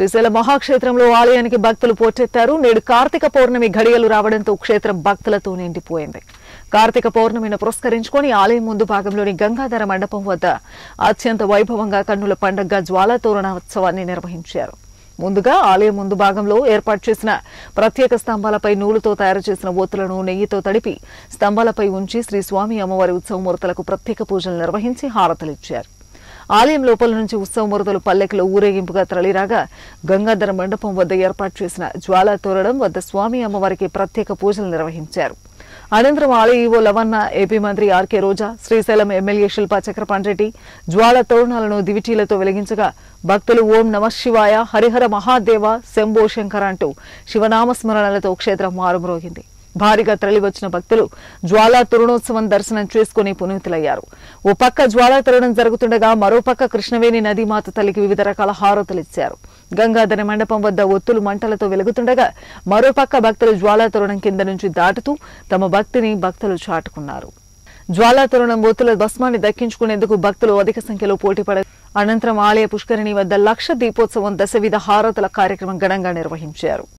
శ్రీశైలం మహాక్షేత్రంలో ఆలయానికి భక్తులు పోటెత్తారు నేడు కార్తీక పౌర్ణమి ఘడియలు రావడంతో క్షేత్రం భక్తులతో నిండిపోయింది కార్తీక పౌర్ణమిని పురస్కరించుకొని ఆలయం ముందు భాగంలోని గంగాధర మండపం వద్ద అత్యంత వైభవంగా కన్నుల పండగగా జ్వాలా తోరణ ఉత్సవాన్ని నిర్వహించారు ముందుగా ఆలయం ముందు భాగంలో ఏర్పాటు చేసిన ప్రత్యేక స్తంభాలపై నూలుతో తయారు చేసిన ఒత్తులను నెయ్యితో తడిపి స్తంభాలపై ఉంచి శ్రీ స్వామి అమ్మవారి ఉత్సవమూర్తులకు ప్రత్యేక పూజలు నిర్వహించి హారతలిచ్చారు ఆలయం లోపల నుంచి ఉత్సవమూర్తులు పల్లెకిలో ఊరేగింపుగా తరలిరాగా గంగాధర మండపం వద్ద ఏర్పాటు చేసిన జ్వాలా తోరణం వద్ద స్వామి అమ్మవారికి ప్రత్యేక పూజలు నిర్వహించారు అనంతరం ఆలయ ఈవో లవన్న ఏపీ మంత్రి ఆర్కే రోజా శ్రీశైలం ఎమ్మెల్యే శిల్పా చక్రపాణి రెడ్డి జ్వాల తోరణాలను దివిటీలతో వెలిగించగా భక్తులు ఓం నమ శివాయ హరిహర మహాదేవ శంభో శంకర అంటూ శివనామస్మరణలతో క్షేత్రం మారుమ్రోగింది భారీగా తరలివచ్చిన భక్తులు జ్వాలా తరుణోత్సవం దర్శనం చేసుకుని పునీతులయ్యారు ఓ పక్క జ్వాలా తరుణం జరుగుతుండగా మరో పక్క కృష్ణవేణి నదీమాత తల్లికి వివిధ రకాల హారతులిచ్చారు గంగాధర మండపం వద్ద ఒత్తులు మంటలతో వెలుగుతుండగా మరో పక్క భక్తులు జ్వాలా తరుణం కింద నుంచి దాటుతూ తమ భక్తిని భక్తులు చాటుకున్నారు జ్వాలా తరుణం ఒత్తుల భస్మాన్ని దక్కించుకునేందుకు భక్తులు అధిక సంఖ్యలో పోటీపడ అనంతరం ఆలయ పుష్కరిణి వద్ద లక్ష దీపోత్సవం దశవిధ హారతుల కార్యక్రమం ఘనంగా నిర్వహించారు